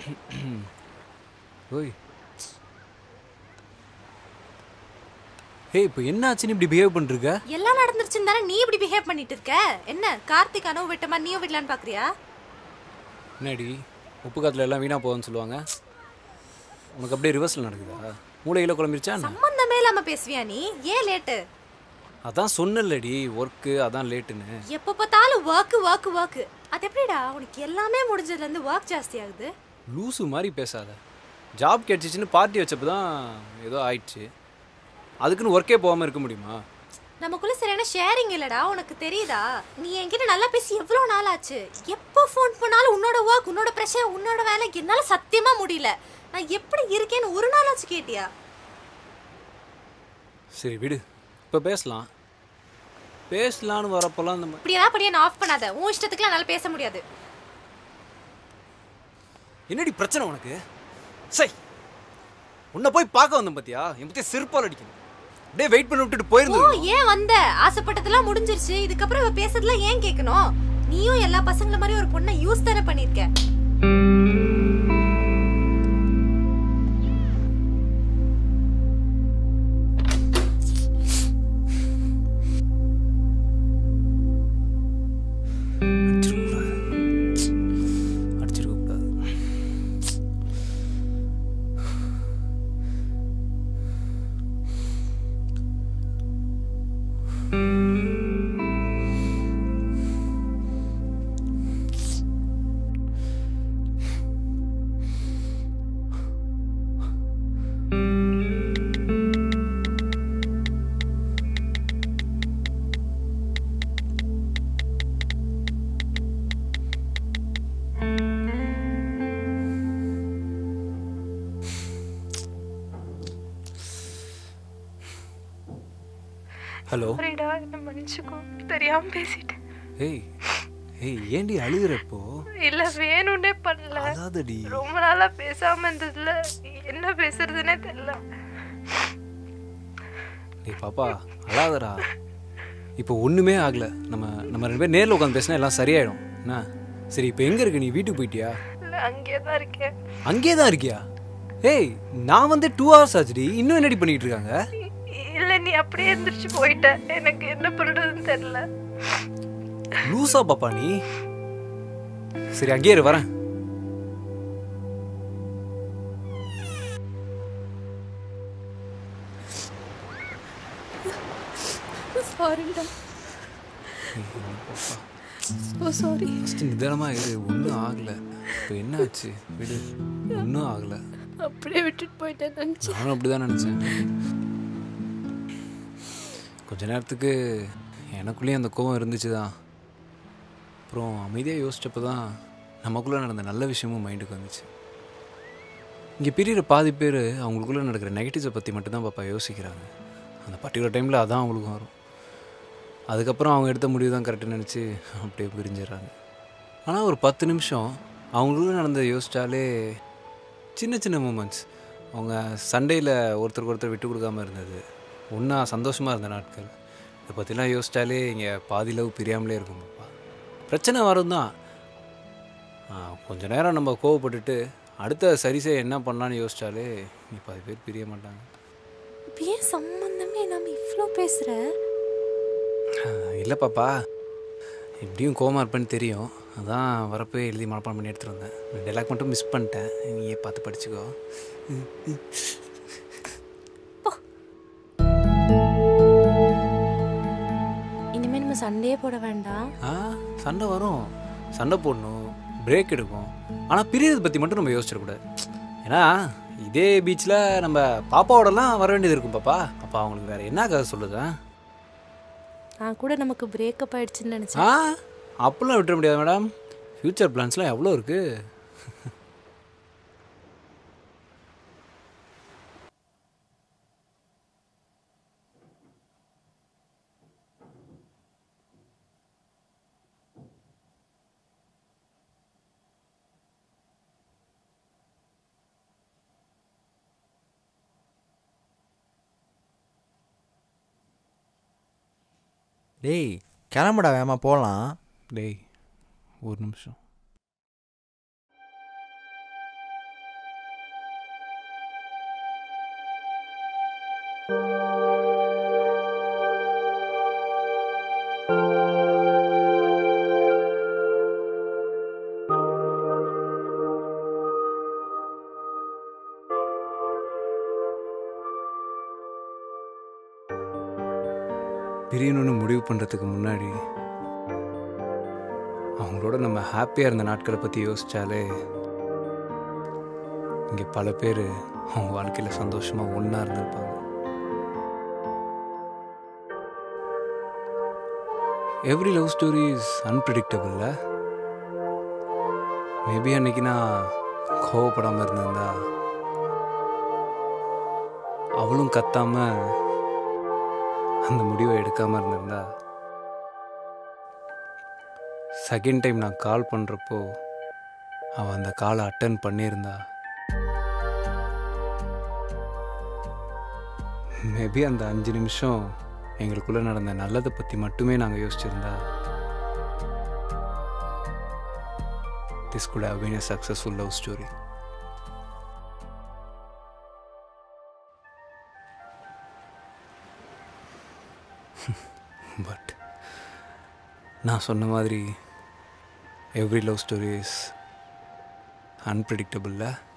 ஓய் ஏய் இப்போ என்ன ஆச்சுன்னு இப்படி பிஹேவ் பண்ணிருக்க எல்லாம் நடந்துருச்சுன்னு தானே நீ இப்படி பிஹேவ் பண்ணிட்டு இருக்க என்ன கார்த்திக் அனு விட்ட மாதிரி நீயும் விடலான்னு பாக்குறியா என்னடி உப்பு காத்துல எல்லாம் வீணா போகும்னு சொல்லுவாங்க உனக்கு அப்படியே ரிவர்ஸில் நடக்குதா மூளையில குழம்பிருச்சா என்ன? சம்பந்தமே இல்லாம பேசுவியா நீ ஏன் லேட்டு அதான் சொன்னல்லடி ஒர்க்கு அதான் லேட்டுன்னு எப்ப பார்த்தாலும் ஒர்க் ஒர்க் ஒர்க் அது எப்படிடா உனக்கு எல்லாமே முடிஞ்சதுல இருந்து ஒர்க் ஜாஸ்தி ஆகுது லூசு மாதிரி பேசாத ஜாப் கிடைச்சிச்சின்னு பார்ட்டி வச்சப்போ தான் ஏதோ ஆயிடுச்சு அதுக்குன்னு ஒர்க்கே போகாமல் இருக்க முடியுமா நமக்குள்ள சரியான ஷேரிங் இல்லடா உனக்கு தெரியுதா நீ என்கிட்ட நல்லா பேசி எவ்வளவு நாள் ஆச்சு எப்போ ஃபோன் பண்ணாலும் உன்னோட ஒர்க் உன்னோட ப்ரெஷர் உன்னோட வேலை என்னால சத்தியமா முடியல நான் எப்படி இருக்கேன்னு ஒரு நாளாச்சு கேட்டியா சரி விடு இப்போ பேசலாம் பேசலான்னு வரப்போலாம் நம்ம இப்படி ஏதாவது படியே நான் ஆஃப் பண்ணாத உன் இஷ்டத்துக்குலாம் என்னால பேச முடியாது என்னடி பிரச்சனை உனக்கு சை உன்னை போய் பார்க்க வந்தேன் பார்த்தியா என் பற்றி செருப்பால் அடிக்கணும் அப்படியே வெயிட் பண்ணி விட்டுட்டு ஓ போயிருந்தோம் ஏன் வந்த ஆசைப்பட்டதெல்லாம் முடிஞ்சிருச்சு இதுக்கப்புறம் இவ பேசுறதுலாம் ஏன் கேட்கணும் நீயும் எல்லா பசங்கள மாதிரி ஒரு பொண்ணை யூஸ் தானே பண்ணிருக்க அடிச்சிருக்க கூடாது ஹலோ சாரிடா என்ன மன்னிச்சுக்கோ தெரியாம பேசிட்டேன் ஏய் ஏய் ஏண்டி அழுகுற இப்போ இல்ல வேணும்னே பண்ணல அதாதடி ரொம்ப நாளா பேசாம இருந்ததுல என்ன பேசுறதுன்னே தெரியல டேய் பாப்பா அழாதடா இப்போ ஒன்றுமே ஆகல நம்ம நம்ம ரெண்டு பேரும் நேரில் உட்காந்து பேசினா எல்லாம் சரியாயிடும் என்ன சரி இப்போ எங்கே இருக்க நீ வீட்டுக்கு போயிட்டியா இல்ல அங்கேயே தான் இருக்கேன் அங்கேயே தான் இருக்கியா ஏய் நான் வந்து டூ ஹவர்ஸ் ஆச்சுடி இன்னும் என்னடி பண்ணிட்டு இருக்காங்க இ- இல்ல நீ அப்படியே எந்திரிச்சு போயிட்ட எனக்கு என்ன பண்றதுன்னு தெரியல லூசா பாப்பா நீ சரி அங்கேயே இரு வரேன் சாரிடா ஓ சாரி ஃபஸ்ட்டு நிதானமாக இரு ஒன்றும் ஆகலை இப்போ என்ன ஆச்சு விடு ஒன்றும் ஆகலை அப்படியே விட்டுட்டு போயிட்டேன் நினச்சி நானும் அப்படி தான் நினச்சேன் கொஞ்ச நேரத்துக்கு எனக்குள்ளேயும் அந்த கோவம் இருந்துச்சு தான் அப்புறம் அமைதியாக யோசிச்சப்போ தான் நமக்குள்ளே நடந்த நல்ல விஷயமும் மைண்டுக்கு வந்துச்சு இங்கே பிரிகிற பாதி பேர் அவங்களுக்குள்ளே நடக்கிற நெகட்டிவ்ஸை பற்றி மட்டும்தான் பாப்பா யோசிக்கிறாங்க அந்த பர்டிகுலர் டைமில் அதான் அவங்களுக்கும் வரும் அதுக்கப்புறம் அவங்க எடுத்த முடிவு தான் கரெக்டுன்னு நினச்சி அப்படியே பிரிஞ்சிடுறாங்க ஆனால் ஒரு பத்து நிமிஷம் அவங்களுக்குள்ள நடந்ததை யோசிச்சாலே சின்ன சின்ன மூமெண்ட்ஸ் அவங்க சண்டேயில் ஒருத்தருக்கு ஒருத்தர் விட்டு கொடுக்காம இருந்தது ஒன்றா சந்தோஷமாக இருந்த நாட்கள் இதை பற்றிலாம் யோசிச்சாலே இங்கே பாதி லவ் பிரியாமலே இருக்கும் பாப்பா பிரச்சனை வரும் தான் கொஞ்ச நேரம் நம்ம கோவப்பட்டுட்டு அடுத்த சரி செய்ய என்ன பண்ணலான்னு யோசிச்சாலே நீ பாதி பேர் பிரிய மாட்டாங்க ஏன் சம்பந்தமே இல்லாம இவ்ளோ பேசுற இல்லை பாப்பா எப்படியும் கோமா இருப்பேன்னு தெரியும் அதான் வரப்போ எழுதி மனப்பாடம் பண்ணி எடுத்துகிட்டு வந்தேன் ரெண்டு டைலாக் மட்டும் மிஸ் பண்ணிட்டேன் நீயே பார்த்து படிச்சுக்கோ இனிமே நம்ம சண்டையே போட வேண்டாம் ஆ சண்டை வரும் சண்டை போடணும் பிரேக் எடுக்கும் ஆனால் பிரியறது பற்றி மட்டும் நம்ம யோசிச்சிடக்கூடாது ஏன்னா இதே பீச்சில் நம்ம பாப்பாவோடலாம் வர வேண்டியது இருக்கும் பாப்பா அப்போ அவங்களுக்கு வேறு என்ன கதை சொல்லுதா நான் கூட நமக்கு பிரேக்கப் ஆயிடுச்சுன்னு நினைச்சேன் ஆ அப்படிலாம் விட்டுற முடியாது மேடம் ஃப்யூச்சர் பிளான்ஸ்லாம் எவ்வளோ இருக்குது டேய் கிளம்புடா வேமா போகலாம் டேய் ஒரு நிமிஷம் பிரியணும்னு முடிவு பண்ணுறதுக்கு முன்னாடி அவங்களோட நம்ம ஹாப்பியாக இருந்த நாட்களை பற்றி யோசிச்சாலே இங்கே பல பேர் அவங்க வாழ்க்கையில் சந்தோஷமாக ஒன்றா இருந்திருப்பாங்க எவ்ரி லவ் ஸ்டோரி இஸ் அன்பிரிடிக்டபிள்ல மேபி அன்னைக்கு நான் கோவப்படாமல் இருந்திருந்தா அவளும் கத்தாம அந்த முடிவை எடுக்காமல் இருந்திருந்தா செகண்ட் டைம் நான் கால் பண்ணுறப்போ அவள் அந்த காலை அட்டன் பண்ணியிருந்தா மேபி அந்த அஞ்சு நிமிஷம் எங்களுக்குள்ளே நடந்த நல்லதை பற்றி மட்டுமே நாங்கள் யோசிச்சிருந்தா this could have been a successful love story but நான் சொன்ன மாதிரி எவ்ரி லவ் ஸ்டோரி இஸ் அன்பிரிடிக்டபிள்ல